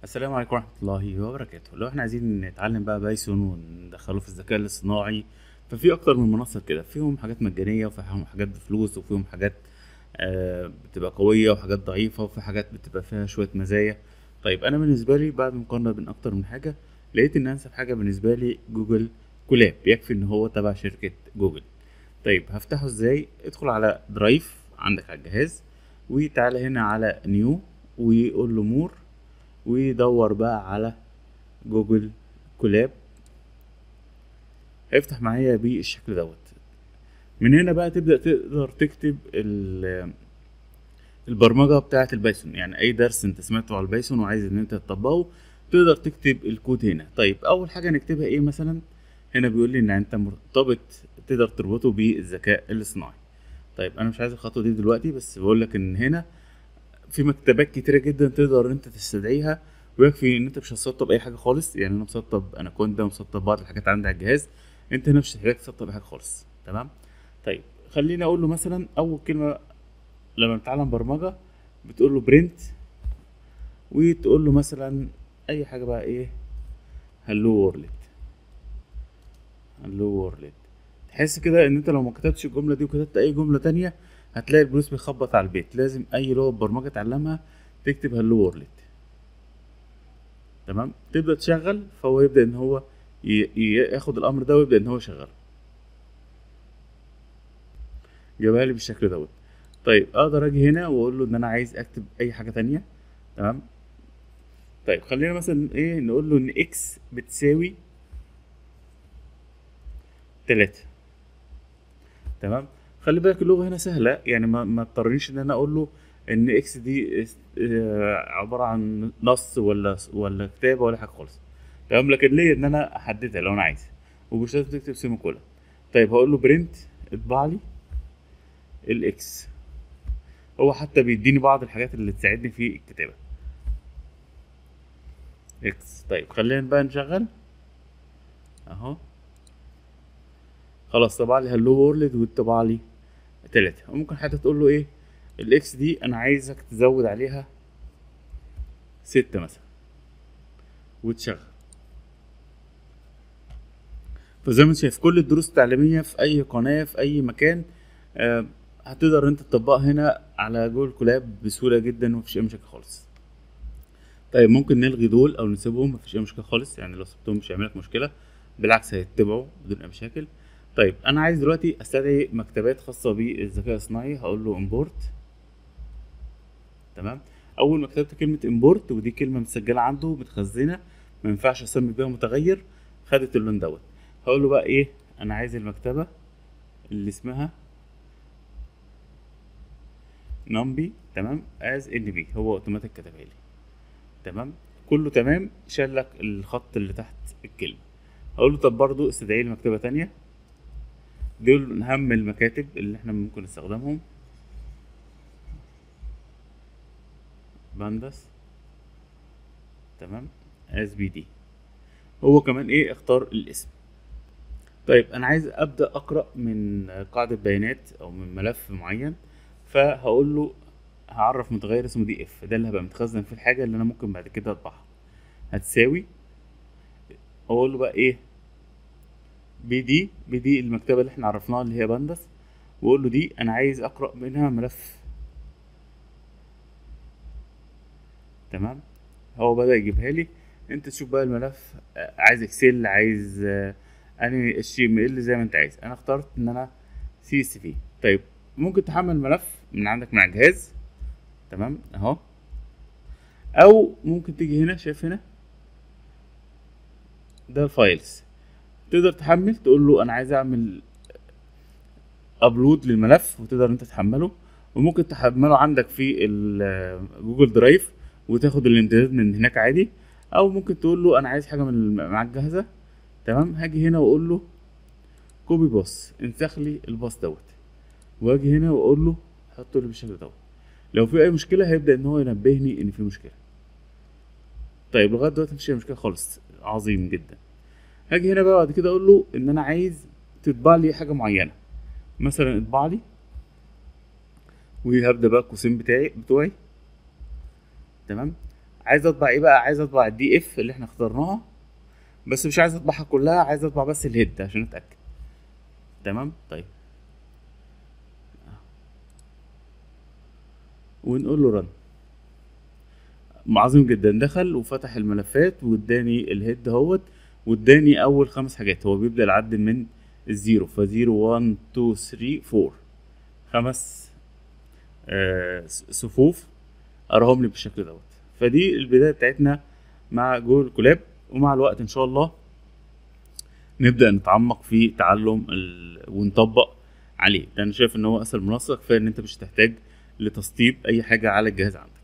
السلام عليكم ورحمة الله وبركاته لو احنا عايزين نتعلم بقى بايثون وندخله في الذكاء الاصطناعي ففي اكتر من منصة كده فيهم حاجات مجانية وفيهم حاجات بفلوس وفيهم حاجات آه بتبقى قوية وحاجات ضعيفة وفي حاجات بتبقى فيها شوية مزايا طيب انا بالنسبة لي بعد مقارنة بين اكتر من حاجة لقيت ان انسب حاجة بالنسبة لي جوجل كولاب يكفي ان هو تبع شركة جوجل طيب هفتحه ازاي ادخل على درايف عندك على الجهاز وتعالى هنا على نيو ويقول له مور ويدور بقى على جوجل كولاب هيفتح معايا بالشكل دوت من هنا بقى تبدأ تقدر تكتب ال- البرمجة بتاعة البايثون يعني أي درس أنت سمعته على البايثون وعايز إن أنت تطبقه تقدر تكتب الكود هنا طيب أول حاجة نكتبها إيه مثلا هنا بيقول لي إن أنت مرتبط تقدر تربطه بالذكاء الاصطناعي طيب أنا مش عايز الخطوة دي دلوقتي بس بقول لك إن هنا في مكتبات كتيرة جدا تقدر انت تستدعيها ويكفي ان انت مش هتسطب اي حاجة خالص يعني انا مسطب اناكوندا ومسطب بعض الحاجات عندي على الجهاز انت هنا مش هتحتاج تسطب اي حاجة خالص تمام طيب خليني اقول له مثلا اول كلمة لما بتتعلم برمجة بتقول له برنت وتقول له مثلا اي حاجة بقى ايه هلو وورلد هلو وورلد تحس كده ان انت لو ما كتبتش الجملة دي وكتبت اي جملة تانية هتلاقي البروس بيخبط على البيت لازم اي لغه برمجه تعلمها تكتب هلو وورلد تمام تبدا تشغل فهو يبدا ان هو ي- ي- ياخد الامر ده ويبدا ان هو يشغله جابها لي بالشكل دوت طيب اقدر اجي هنا واقول له ان انا عايز اكتب اي حاجه تانية تمام طيب خلينا مثلا ايه نقول له ان اكس بتساوي تلاتة تمام خلي بالك اللغه هنا سهله يعني ما ما اضطرنيش ان انا اقول له ان اكس دي اس- آه، عباره عن نص ولا ولا كتابه ولا حاجه خالص تمام لكن ليه ان انا احددها لو انا عايز ومش لازم تكتب سيمي كولا طيب هقول له برنت اطبع لي الاكس هو حتى بيديني بعض الحاجات اللي تساعدني في الكتابه اكس طيب خلينا بقى نشغل اهو خلاص طبع لي هلو وورلد وطبع لي تلاتة وممكن حتى تقول له ايه الاكس دي انا عايزك تزود عليها ستة مثلا وتشغل فزي ما انت شايف كل الدروس التعليمية في اي قناة في اي مكان آه هتقدر انت تطبقها هنا على جوجل كولاب بسهولة جدا ومفيش اي مشاكل خالص طيب ممكن نلغي دول او نسيبهم مفيش اي مشكلة خالص يعني لو سبتهم مش هيعملك مشكلة بالعكس هيتبعوا بدون اي مشاكل طيب انا عايز دلوقتي استدعي مكتبات خاصه بالذكاء الاصطناعي هقول له امبورت تمام اول ما كتبت كلمه امبورت ودي كلمه مسجله عنده متخزنه ما ينفعش اسمي بيها متغير خدت اللون دوت هقول له بقى ايه انا عايز المكتبه اللي اسمها نمبي تمام از ان بي هو اوتوماتيك كتبها لي تمام كله تمام شال لك الخط اللي تحت الكلمه هقول له طب برضو استدعي لي مكتبه تانية دول من اهم المكاتب اللي احنا ممكن نستخدمهم بانداس تمام اس بي دي هو كمان ايه اختار الاسم طيب انا عايز ابدا اقرا من قاعده بيانات او من ملف معين فهقول له هعرف متغير اسمه دي اف ده اللي هبقى متخزن في الحاجه اللي انا ممكن بعد كده اطبعها هتساوي اقول له بقى ايه بي دي بي دي المكتبه اللي احنا عرفناها اللي هي بانداس واقول له دي انا عايز اقرا منها ملف تمام هو بدا يجيبها لي انت تشوف بقى الملف آه، عايز اكسل عايز آه، انهي اتش ام ال زي ما انت عايز انا اخترت ان انا سي اس في طيب ممكن تحمل ملف من عندك من على الجهاز تمام اهو او ممكن تيجي هنا شايف هنا ده الفايلز تقدر تحمل تقول له انا عايز اعمل ابلود للملف وتقدر انت تحمله وممكن تحمله عندك في ال- جوجل درايف وتاخد الامتداد من هناك عادي او ممكن تقول له انا عايز حاجه من الم- معاك جاهزه تمام هاجي هنا واقول له كوبي باص انسخ لي الباص دوت واجي هنا واقول له حطه لي بالشكل دوت لو في اي مشكله هيبدا ان هو ينبهني ان في مشكله طيب لغايه دلوقتي مفيش اي مشكله خالص عظيم جدا هاجي هنا بقى بعد كده اقول له ان انا عايز تطبع لي حاجه معينه مثلا اطبع لي وهبدا بقى القوسين بتاعي بتوعي تمام عايز اطبع ايه بقى عايز اطبع الدي اف اللي احنا اخترناها بس مش عايز اطبعها كلها عايز اطبع بس الهيد عشان اتاكد تمام طيب ونقول له رن عظيم جدا دخل وفتح الملفات واداني الهيد اهوت واداني اول خمس حاجات هو بيبدا العد من الزيرو فزيرو 1 2 3 4 خمس آه صفوف اراهم لي بالشكل دوت فدي البدايه بتاعتنا مع جوجل كولاب ومع الوقت ان شاء الله نبدا نتعمق في تعلم ال... ونطبق عليه ده انا شايف ان هو اسهل منصه كفايه ان انت مش هتحتاج لتسطيب اي حاجه على الجهاز عندك